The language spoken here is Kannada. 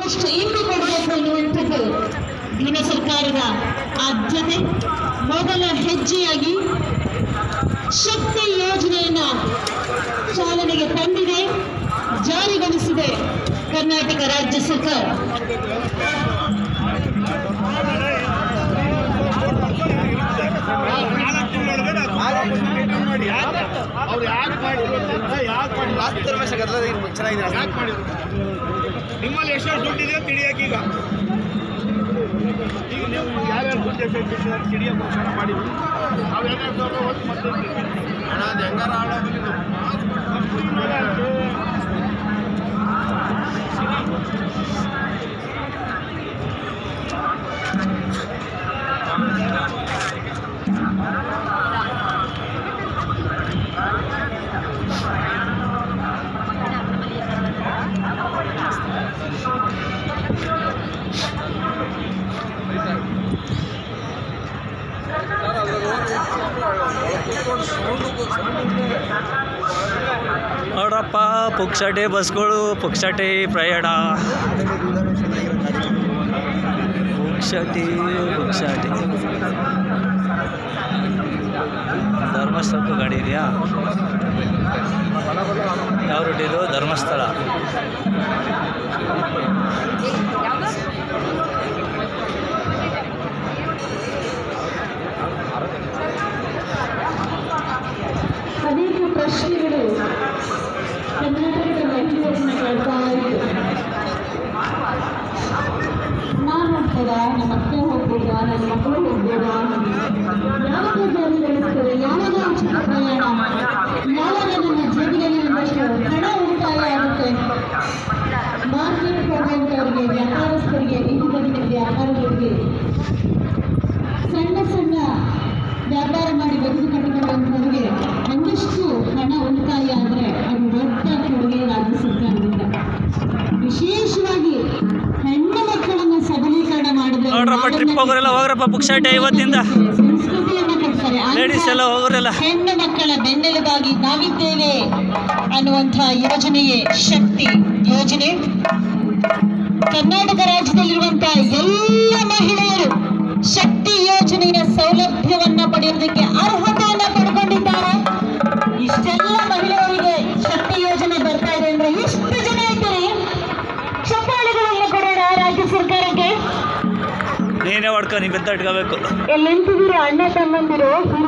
ಅಷ್ಟು ಇಂದು ಕೊಡಬೇಕು ಅನ್ನುವಂಥದ್ದು ದಿನ ಸರ್ಕಾರದ ಆದ್ಯತೆ ಮೊದಲ ಹೆಜ್ಜೆಯಾಗಿ ಶಕ್ತಿ ಯೋಜನೆಯನ್ನ ಚಾಲನೆಗೆ ತಂದಿದೆ ಜಾರಿಗೊಳಿಸಿದೆ ಕರ್ನಾಟಕ ರಾಜ್ಯ ಸರ್ಕಾರ ನಾಲ್ಕು ತಿಂಗಳೊಳಗಡೆ ಅದು ಮೀಟಿಂಗ್ ಮಾಡಿ ಅವ್ರು ಯಾಕೆ ಮಾಡಿದ್ರು ಅಂತ ಯಾಕೆ ಮಾಡಿದ್ರು ಯಾಕೆ ಮಾಡಿದ್ರು ನಿಮ್ಮಲ್ಲಿ ಎಷ್ಟು ದುಡ್ಡಿದೆ ತಿಳಿಯಕ್ಕೆ ಈಗ ಈಗ ನೀವು ಯಾವ್ಯಾವ ದುಡ್ಡು ಎಷ್ಟು ಎಷ್ಟು ತಿಳಿಯಕ್ಕೆ ಘೋಷಣೆ ಮಾಡಿದ್ರು ನಾವು ಎರಡೆರಡು ಸಾವಿರ ಹೋಗಿ ಮತ್ತೆ ಹಣ ಅದು ಹೆಂಗಾರ ನೋಡ್ರಪ್ಪ ಪುಕ್ಸಟೆ ಬಸ್ಗಳು ಪುಕ್ಸಟೆ ಪ್ರಯಾಣ ಪುಕ್ಸಟಿ ಪುಕ್ಸಟಿ ಧರ್ಮಸ್ಥಳಕ್ಕೂ ಗಾಡಿ ಇದೆಯಾ ಯಾವ ರೂಟ್ ಇದು ಧರ್ಮಸ್ಥಳ ಅನೇಕ ಪ್ರಶ್ನೆಗಳು ಕರ್ನಾಟಕದ ಮಹಿಳೆಯರನ್ನ ಕೇಳ್ತಾ ಇತ್ತು ನಾನು ಹೋಗ್ಬೋದಾ ನಮ್ಮ ಅತ್ತೆ ಹೋಗ್ಬೋದಾ ನನ್ನ ಮಕ್ಕಳು ಹೋಗ್ಬೋದಾ ಯಾವಾಗ ಜಾರಿಗೊಳಿಸ್ತಾರೆ ಯಾವಾಗ ಉಚಿತ ಪ್ರಯಾಣ ಯಾವಾಗ ನನ್ನ ಜೇಬಿನಲ್ಲಿ ಒಂದಷ್ಟು ಹಣ ಉಳಿತಾಯ ಆಗುತ್ತೆ ಮಾರ್ಕೆಟ್ ಹೋಗುವಂಥವ್ರಿಗೆ ವ್ಯಾಪಾರಸ್ಥರಿಗೆ ಬೀದಿಬದಿಯ ವ್ಯಾಪಾರಿಗಳಿಗೆ ಸಣ್ಣ ಸಣ್ಣ ವ್ಯಾಪಾರ ಮಾಡಿ ಬದುಕು ಕಟ್ಟಿಕೊಳ್ಳುವಂಥವ್ರಿಗೆ ಒಂದಷ್ಟು ಹಣ ಉಳಿತಾಯ ಆದರೆ ಅದು ದೊಡ್ಡ ಕೊಡುಗೆ ರಾಜ್ಯ ಸರ್ಕಾರದಿಂದ ವಿಶೇಷವಾಗಿ ಹೆಣ್ಣು ಮಕ್ಕಳನ್ನು ಸಬಲೀಕರಣ ಮಾಡಿದ್ರೆ ನೋಡ್ರಪ್ಪ ಟ್ರಿಪ್ ಹೋಗೋರೆಲ್ಲ ಹೋಗ್ರಪ್ಪ ಪುಕ್ಸಟೆ ಇವತ್ತಿಂದ ಸಂಸ್ಕೃತಿಯನ್ನು ಕಟ್ತಾರೆ ಲೇಡೀಸ್ ಎಲ್ಲ ಹೋಗೋರೆಲ್ಲ ಹೆಣ್ಣು ಮಕ್ಕಳ ಬೆನ್ನೆಲುಬಾಗಿ ನಾವಿದ್ದೇವೆ ಅನ್ನುವಂಥ ಯೋಜನೆಯೇ ಶಕ್ತಿ ಯೋಜನೆ ಕರ್ನಾಟಕ ರಾಜ್ಯದಲ್ಲಿರುವಂತಹ ಎಲ್ಲ ಮಹಿಳೆಯರು ಶಕ್ತಿ ಯೋಜನೆಯ ಸೌಲಭ್ಯವನ್ನ ಪಡೆಯೋದಕ್ಕೆ ಅರ್ಹತೆಯನ್ನ ಪಡ್ಕೊಂಡಿದ್ದಾರೆ ಇಷ್ಟೆಲ್ಲ ಮಹಿಳೆಯರಿಗೆ ಶಕ್ತಿ ಯೋಜನೆ ಬರ್ತಾ ಇದೆ ಅಂದ್ರೆ ಎಷ್ಟು ಜನ ಇದ್ದಾರೆ ಚಪ್ಪಾಳೆಗಳನ್ನು ಕೊಡೋಣ ರಾಜ್ಯ ಸರ್ಕಾರಕ್ಕೆ ನೀನೇ ಹೊಡ್ಕೊ ನೀ ಬೆತ್ತ ಇಟ್ಕೋಬೇಕು ಎಲ್ಲಿ ನಿಂತಿದ್ದೀರೋ ಅಣ್ಣ ತಮ್ಮಂದಿರು